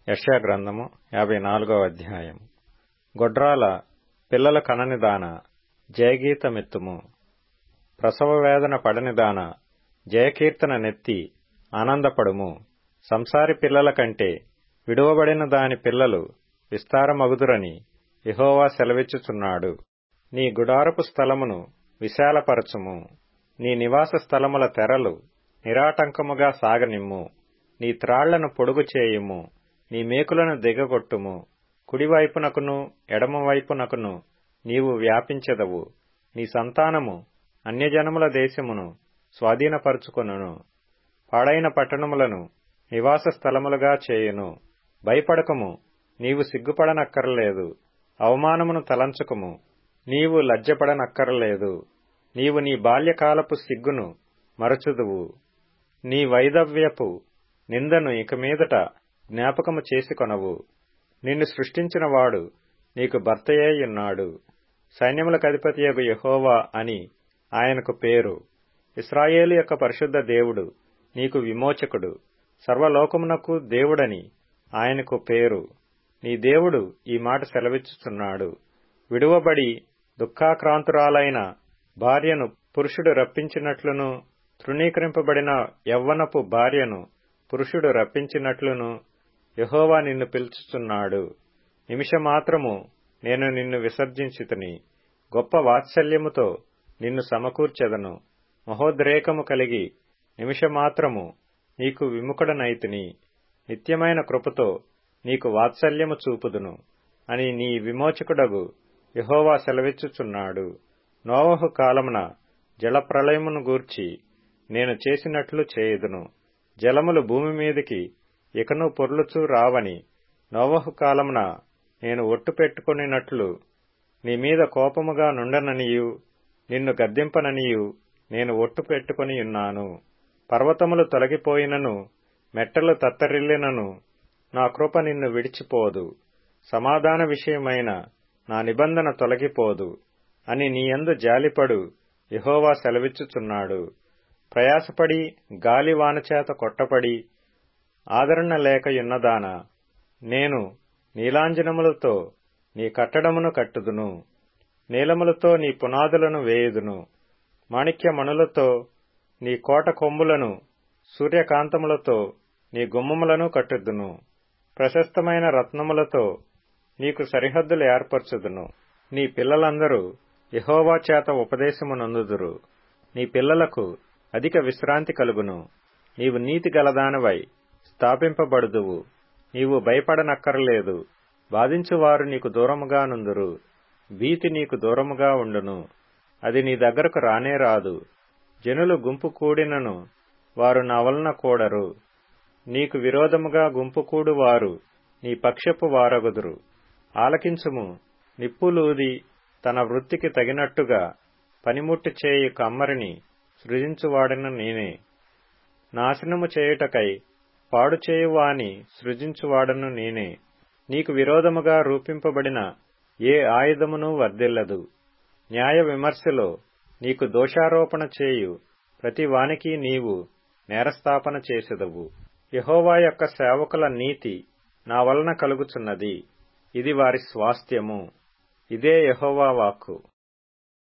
యెషయా గ్రంథము యాభై నాలుగవ అధ్యాయం గొడ్రాల పిల్లల కననిదాన జయగీతమెత్తుము ప్రసవ వేదన పడనిదాన జయకీర్తన నెత్తి ఆనందపడుము సంసారి పిల్లల కంటే విడువబడిన దాని పిల్లలు విస్తారమగుదురని యెహోవా సెలవిచ్చుచున్నాడు నీ గుడారపు స్థలమును విశాలపరచుము నీ నివాస స్థలముల తెరలు నిరాటంకముగా సాగనిమ్ము నీ త్రాళ్లను పొడుగు చేయుము నీ మేకులను దిగగొట్టుము కుడివైపునకును ఎడమవైపునకును నీవు వ్యాపించెదవు నీ సంతానము అన్యజనముల దేశమును స్వాధీనపరుచుకొనును పాడైన పట్టణములను నివాస స్థలములుగా చేయును భయపడకము నీవు సిగ్గుపడనక్కరలేదు అవమానమును తలంచుకుము నీవు లజ్జపడనక్కరలేదు నీవు నీ బాల్యకాలపు సిగ్గును మరచుదువు నీ వైదవ్యపు నిందను ఇక మీదట జ్ఞాపకము చేసుకొనవు నిన్ను సృష్టించిన వాడు నీకు భర్తయ్యున్నాడు సైన్యములకధిపతియగు యహోవా అని ఆయనకు పేరు ఇస్రాయేలు యొక్క పరిశుద్ధ దేవుడు నీకు విమోచకుడు సర్వలోకమునకు దేవుడని ఆయనకు పేరు నీ దేవుడు ఈ మాట సెలవిచ్చుచున్నాడు విడువబడి దుఃఖాక్రాంతురాలైన భార్యను పురుషుడు రప్పించినట్లును తృణీకరింపబడిన యవ్వనపు భార్యను పురుషుడు రప్పించినట్లును యహోవా నిన్ను పిలుచుచున్నాడు నిమిషమాత్రము నేను నిన్ను విసర్జించితిని గొప్ప వాత్సల్యముతో నిన్ను సమకూర్చెదను మహోద్రేకము కలిగి నిమిషమాత్రము నీకు విముఖుడనైతిని నిత్యమైన కృపతో నీకు వాత్సల్యము చూపుదును అని నీ విమోచకుడగు యహోవా సెలవిచ్చుచున్నాడు నోవహు కాలమున జలప్రళయమును గూర్చి నేను చేసినట్లు చేయుదును జలములు భూమి మీదికి ఇకను పొర్లుచూ రావని నోవహు కాలమున నేను ఒట్టు పెట్టుకునినట్లు నీ మీద కోపముగా నుండననియు నిన్ను గద్దింపననియు నేను ఒట్టు పెట్టుకుని ఉన్నాను పర్వతములు తొలగిపోయినను మెట్టలు తత్తరిల్లినను నా కృప నిన్ను విడిచిపోదు సమాధాన విషయమైన నా నిబంధన తొలగిపోదు అని నీయందు జాలిపడు యహోవా సెలవిచ్చుచున్నాడు ప్రయాసపడి గాలివానచేత కొట్టపడి ఆదరణ లేకయున్నదానా నేను నీలాంజనములతో నీ కట్టడమును కట్టుదును నీలములతో నీ పునాదులను వేయుదును మాణిక్యమణులతో నీ కోట కొమ్ములను సూర్యకాంతములతో నీ గుమ్మములను కట్టుదును ప్రశస్తమైన రత్నములతో నీకు సరిహద్దులు ఏర్పరచుదును నీ పిల్లలందరూ యహోవా చేత ఉపదేశమునందుదురు నీ పిల్లలకు అధిక విశ్రాంతి కలుగును నీవు నీతి గలదానవై స్థాపింపబడుదువు నీవు భయపడనక్కరలేదు బాధించువారు నీకు దూరముగా నుందురు భీతి నీకు దూరముగా ఉండును అది నీ దగ్గరకు రానే రాదు జనులు గుంపు కూడినను వారు నా వలన కూడరు నీకు విరోధముగా గుంపు కూడు వారు నీ పక్షపు వారగుదురు ఆలకించుము నిప్పులూది తన వృత్తికి తగినట్టుగా పనిముట్టు చేయి కమ్మరిని సృజించువాడను నేనే నాశనము చేయుటకై పాడు చేయువాని సృజించువాడను నేనే నీకు విరోధముగా రూపింపబడిన ఏ ఆయుధమును వర్ధిల్లదు న్యాయ విమర్శలో నీకు దోషారోపణ చేయు ప్రతి వానికి నీవు నేరస్థాపన చేసెదవు యహోవా యొక్క సేవకుల నీతి నా వలన కలుగుచున్నది ఇది వారి స్వాస్థ్యము ఇదే యహోవా వాక్కు